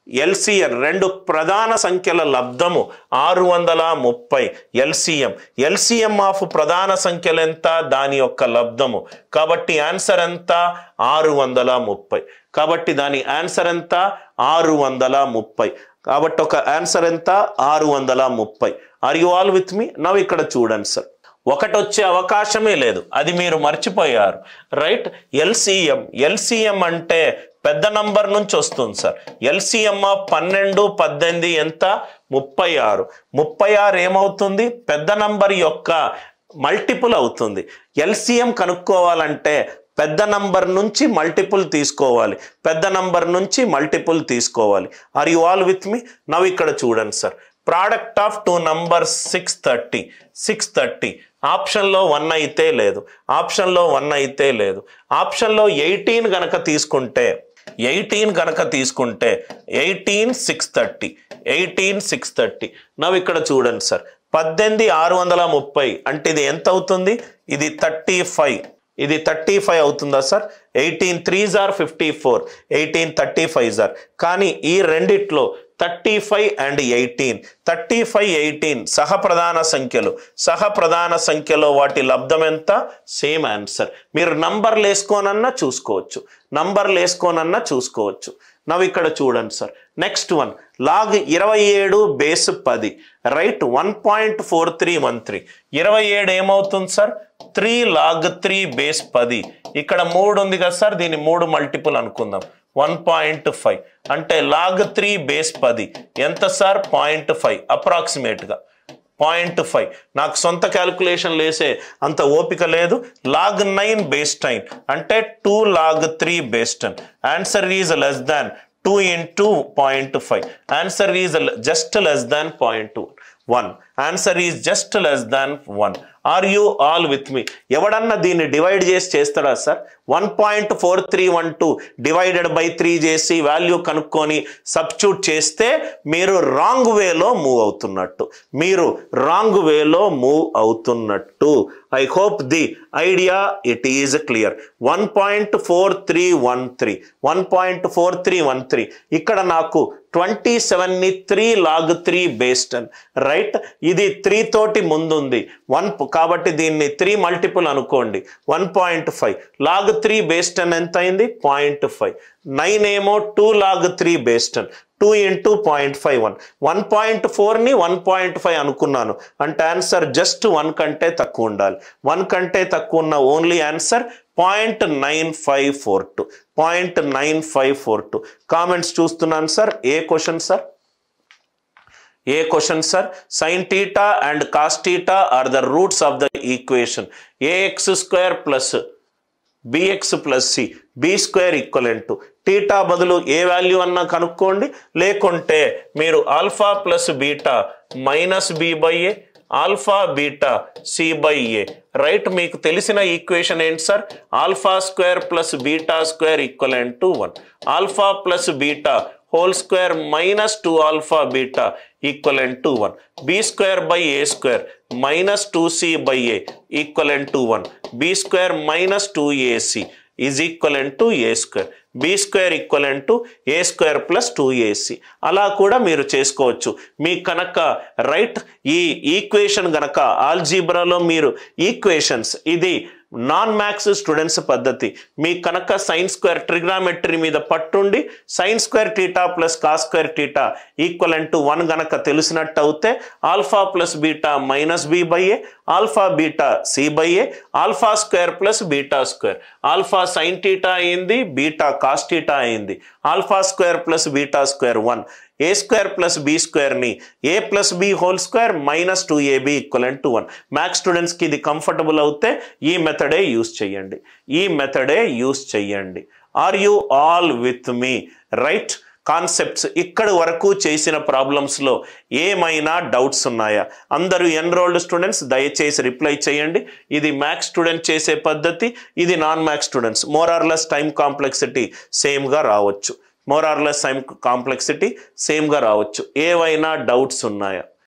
LCN రెండు ప్రధాన సంఖ్యల లబ్ధము ఆరు వందల ముప్పై ఎల్సిఎం ఎల్సిఎం ఆఫ్ ప్రధాన సంఖ్యలు ఎంత దాని యొక్క లబ్ధము కాబట్టి ఆన్సర్ ఎంత ఆరు వందల ముప్పై కాబట్టి దాని ఆన్సర్ ఎంత ఆరు వందల ముప్పై కాబట్టి ఒక ఆన్సర్ ఎంత ఆరు వందల ముప్పై are you all with me now ఇక్కడ చూడండి సార్ ఒకటి వచ్చే అవకాశమే లేదు అది మీరు మర్చిపోయారు రైట్ ఎల్సిఎం ఎల్సిఎం అంటే పెద్ద నంబర్ నుంచి వస్తుంది సార్ ఎల్సిఎం పన్నెండు పద్దెనిమిది ఎంత ముప్పై ఆరు ముప్పై ఆరు ఏమవుతుంది పెద్ద నంబర్ యొక్క మల్టిపుల్ అవుతుంది ఎల్సిఎం కనుక్కోవాలంటే పెద్ద నంబర్ నుంచి మల్టిపుల్ తీసుకోవాలి పెద్ద నంబర్ నుంచి మల్టిపుల్ తీసుకోవాలి are you all with me now ఇక్కడ చూడండి sir product of two number six thirty six thirty ఆప్షన్లో వన్ అయితే లేదు ఆప్షన్లో వన్ అయితే లేదు ఆప్షన్లో ఎయిటీన్ గనక తీసుకుంటే ఎయిటీన్ గనక తీసుకుంటే eighteen six thirty eighteen six thirty now ఇక్కడ చూడండి సార్ పద్దెనిమిది ఆరు వందల ముప్పై అంటే ఇది ఎంత అవుతుంది ఇది థర్టీ ఫైవ్ ఇది థర్టీ ఫైవ్ అవుతుందా సార్ ఎయిటీన్ త్రీ జార్ fifty four eighteen thirty five జార్ కానీ ఈ రెండిట్లో thirty five and eighteen thirty five eighteen సహప్రధాన సంఖ్యలు సహప్రధాన సంఖ్యలో వాటి లబ్ధం ఎంత సేమ్ ఆన్సర్ మీరు నంబర్లు వేసుకోనన్నా చూసుకోవచ్చు నంబర్లు వేసుకోనన్నా చూసుకోవచ్చు నవ్వు ఇక్కడ చూడండి సార్ నెక్స్ట్ వన్ లాగ్ ఇరవై ఏడు బేస్ పది right one point four three one three ఇరవై ఏడు ఏమవుతుంది sir three log three base పది ఇక్కడ మూడు ఉంది కదా సార్ దీన్ని మూడు మల్టిపుల్ అనుకుందాం వన్ పాయింట్ ఫైవ్ అంటే లాగ్ త్రీ బేస్ పది ఎంత సార్ పాయింట్ ఫైవ్ అప్రాక్సిమేట్గా పాయింట్ ఫైవ్ నాకు సొంత క్యాలిక్యులేషన్ వేసే అంత ఓపిక లేదు లాగ్ నైన్ బేస్ టైన్ అంటే two log three base ten answer is less than two into point five answer is just less than point one answer is just less than one are you all with me ఎవడన్నా దీన్ని divide చేసి చేస్తాడా sir one point four three one two divided by three చేసి value కనుక్కొని substitute చేస్తే మీరు wrong వేలో move అవుతున్నట్టు మీరు రాంగ్ వేలో మూవ్ అవుతున్నట్టు I hope the idea it is clear one point four three one three one point four three one three ఇక్కడ నాకు ట్వంటీ సెవెన్ని three log three base ten right ఇది త్రీ తోటి ముందుంది వన్ కాబట్టి దీన్ని త్రీ మల్టిపుల్ అనుకోండి one point five log three base ten ఎంత అయింది పాయింట్ ఫైవ్ నైన్ ఏమో two log three base ten two into point five one one point ఫోర్ని వన్ పాయింట్ ఫైవ్ అనుకున్నాను అంటే ఆన్సర్ జస్ట్ వన్ కంటే తక్కువ ఉండాలి వన్ కంటే తక్కువ ఉన్న only answer point nine five four two point nine five four two comments చూస్తున్నాను sir a question sir a question sir sine theta and cos theta are the roots of the equation a x square plus b x plus c b square equivalent to theta బదులు a value అన్నా కనుక్కోండి లేకుంటే మీరు alpha plus beta minus b by a alpha beta c by a right మీకు తెలిసిన equation ఏంటి sir alpha square plus beta square equivalent to one alpha plus beta whole square minus two alpha beta equivalent to one b square by a square minus two c by a equivalent to one b square minus two a c is equivalent to a square b square equivalent to a square plus two a c అలా కూడా మీరు చేసుకోవచ్చు మీ కనుక right ఈ equation గనక ఆల్జీబ్రాలో మీరు equations ఇది non maths students పద్ధతి మీ కనుక సైన్ స్క్వేర్ ట్రిగ్నామెట్రీ మీద పట్టుండి sine square theta plus cos square theta equal to one గనక తెలిసినట్టు అవుతే alpha plus beta minus b by a alpha beta c by a alpha square plus beta square alpha sine theta అయింది beta cos theta అయింది alpha square plus beta square one a square plus b స్క్వేర్ని a plus b whole square minus two a b equivalent to one maths స్టూడెంట్స్కి ఇది comfortable అవుతే ఈ మెథడే use చేయండి ఈ మెథడే యూస్ చేయండి are you all with me right concepts ఇక్కడి వరకు చేసిన ప్రాబ్లమ్స్లో ఏమైనా డౌట్స్ ఉన్నాయా అందరూ ఎన్రోల్డ్ స్టూడెంట్స్ దయచేసి రిప్లై చేయండి ఇది మ్యాథ్స్ స్టూడెంట్ చేసే పద్ధతి ఇది non maths students more or less time complexity సేమ్గా రావచ్చు more or less time complexity సేమ్గా రావచ్చు ఏవైనా డౌట్స్ ఉన్నాయా